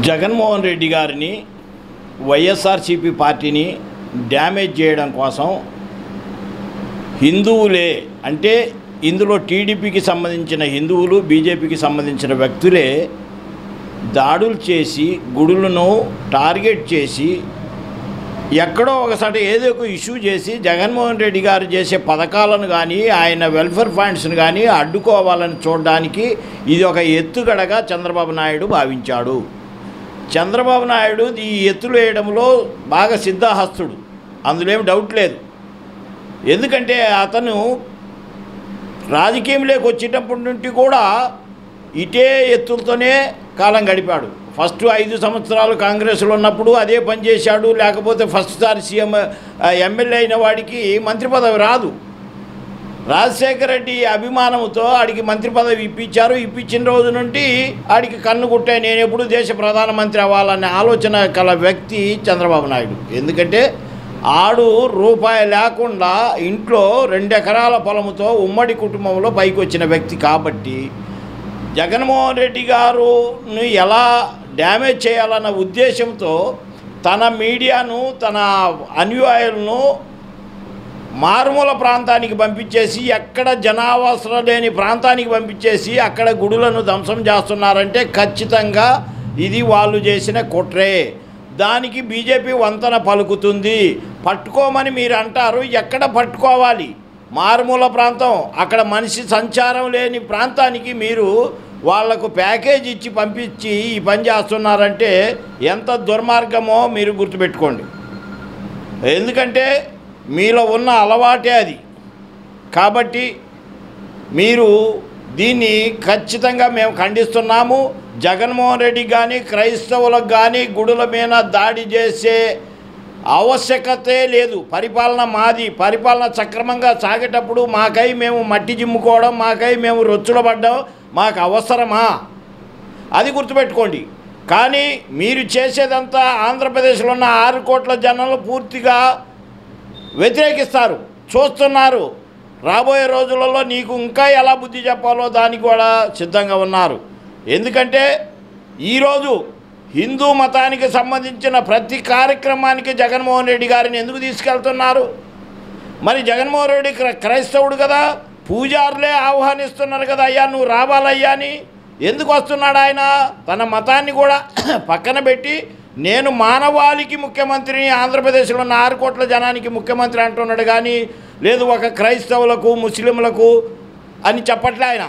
జగన్మోహన్ రెడ్డి గారిని వైఎస్ఆర్సీపీ పార్టీని డ్యామేజ్ చేయడం కోసం హిందువులే అంటే ఇందులో టీడీపీకి సంబంధించిన హిందువులు బీజేపీకి సంబంధించిన వ్యక్తులే దాడులు చేసి గుడులను టార్గెట్ చేసి ఎక్కడో ఒకసారి ఏదో ఒక ఇష్యూ చేసి జగన్మోహన్ రెడ్డి గారు చేసే పథకాలను కానీ ఆయన వెల్ఫేర్ ఫండ్స్ని కానీ అడ్డుకోవాలని చూడడానికి ఇది ఒక ఎత్తుగడగా చంద్రబాబు నాయుడు భావించాడు చంద్రబాబు నాయుడు ఈ ఎత్తులు వేయడంలో బాగా సిద్ధహస్తుడు అందులో ఏం డౌట్ లేదు ఎందుకంటే అతను రాజకీయంలోకి వచ్చేటప్పటి నుండి కూడా ఇటే ఎత్తులతోనే కాలం గడిపాడు ఫస్ట్ ఐదు సంవత్సరాలు కాంగ్రెస్లో ఉన్నప్పుడు అదే పని చేశాడు లేకపోతే ఫస్ట్ సారి సీఎం ఎమ్మెల్యే అయిన వాడికి మంత్రి పదవి రాదు రాజశేఖర రెడ్డి అభిమానంతో ఆడికి మంత్రి పదవి ఇప్పించారు ఇప్పించిన రోజు నుండి ఆడికి కన్ను కుట్టే నేను ఎప్పుడు దేశ ప్రధానమంత్రి అవ్వాలనే ఆలోచన కల వ్యక్తి చంద్రబాబు నాయుడు ఎందుకంటే ఆడు రూపాయి లేకుండా ఇంట్లో రెండు ఎకరాల పొలముతో ఉమ్మడి కుటుంబంలో పైకి వచ్చిన వ్యక్తి కాబట్టి జగన్మోహన్ రెడ్డి గారుని ఎలా డ్యామేజ్ చేయాలన్న ఉద్దేశంతో తన మీడియాను తన అనుయాయులను మారుమూల ప్రాంతానికి పంపించేసి ఎక్కడ జనావాసన లేని ప్రాంతానికి పంపించేసి అక్కడ గుడులను ధ్వంసం చేస్తున్నారంటే ఖచ్చితంగా ఇది వాళ్ళు చేసిన కుట్రే దానికి బీజేపీ వంతన పలుకుతుంది పట్టుకోమని మీరు అంటారు ఎక్కడ పట్టుకోవాలి మారుమూల ప్రాంతం అక్కడ మనిషి సంచారం లేని ప్రాంతానికి మీరు వాళ్లకు ప్యాకేజ్ ఇచ్చి పంపించి ఈ పని చేస్తున్నారంటే ఎంత దుర్మార్గమో మీరు గుర్తుపెట్టుకోండి ఎందుకంటే మీలో ఉన్న అలవాటే అది కాబట్టి మీరు దీన్ని ఖచ్చితంగా మేము ఖండిస్తున్నాము జగన్మోహన్ రెడ్డి కానీ క్రైస్తవులకు కానీ గుడుల మీద దాడి చేసే ఆవశ్యకతే లేదు పరిపాలన మాది పరిపాలన సక్రమంగా సాగేటప్పుడు మాకై మేము మట్టి జిమ్ముకోవడం మాకై మేము రొచ్చులబడ్డం మాకు అవసరమా అది గుర్తుపెట్టుకోండి కానీ మీరు చేసేదంతా ఆంధ్రప్రదేశ్లో ఉన్న ఆరు కోట్ల జనాలు పూర్తిగా వ్యతిరేకిస్తారు చూస్తున్నారు రాబోయే రోజులలో నీకు ఇంకా ఎలా బుద్ధి చెప్పాలో దానికి కూడా సిద్ధంగా ఉన్నారు ఎందుకంటే ఈరోజు హిందూ మతానికి సంబంధించిన ప్రతి కార్యక్రమానికి జగన్మోహన్ రెడ్డి గారిని ఎందుకు తీసుకెళ్తున్నారు మరి జగన్మోహన్ రెడ్డి క్ర- క్రైస్తవుడు కదా పూజారులే ఆహ్వానిస్తున్నారు కదా అయ్యా నువ్వు రావాలయ్యా అని ఎందుకు వస్తున్నాడు ఆయన తన మతాన్ని కూడా పక్కన పెట్టి నేను మానవాళికి ముఖ్యమంత్రిని ఆంధ్రప్రదేశ్లో ఉన్న ఆరు కోట్ల జనానికి ముఖ్యమంత్రి అంటున్నాడు కానీ లేదు ఒక క్రైస్తవులకు ముస్లింలకు అని చెప్పట్లే ఆయన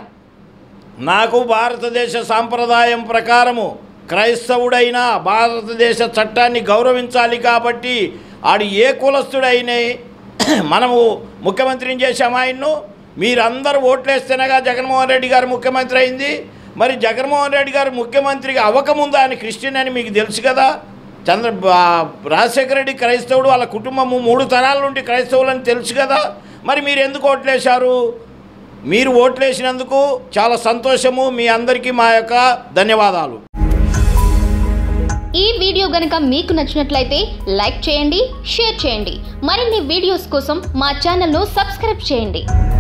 నాకు భారతదేశ సాంప్రదాయం ప్రకారము క్రైస్తవుడైనా భారతదేశ చట్టాన్ని గౌరవించాలి కాబట్టి ఆడు ఏ కులస్తుడైన మనము ముఖ్యమంత్రిని చేశాము ఆయన్ను మీరందరూ ఓట్లేస్తేనేగా జగన్మోహన్ రెడ్డి గారు ముఖ్యమంత్రి అయింది మరి జగన్మోహన్ రెడ్డి గారు ముఖ్యమంత్రిగా అవ్వకముందు ఆయన క్రిస్టియన్ అని మీకు తెలుసు కదా చంద్ర బా- రాజశేఖర రెడ్డి క్రైస్తవుడు వాళ్ళ కుటుంబము మూడు తరాల నుండి క్రైస్తవులని తెలుసు కదా మరి మీరు ఎందుకు ఓట్లేశారు మీరు ఓట్లేసినందుకు చాలా సంతోషము మీ అందరికీ మా యొక్క ధన్యవాదాలు ఈ వీడియో గనుక మీకు నచ్చినట్లయితే లైక్ చేయండి షేర్ చేయండి మరిన్ని వీడియోస్ కోసం మా ఛానల్ను సబ్స్క్రైబ్ చేయండి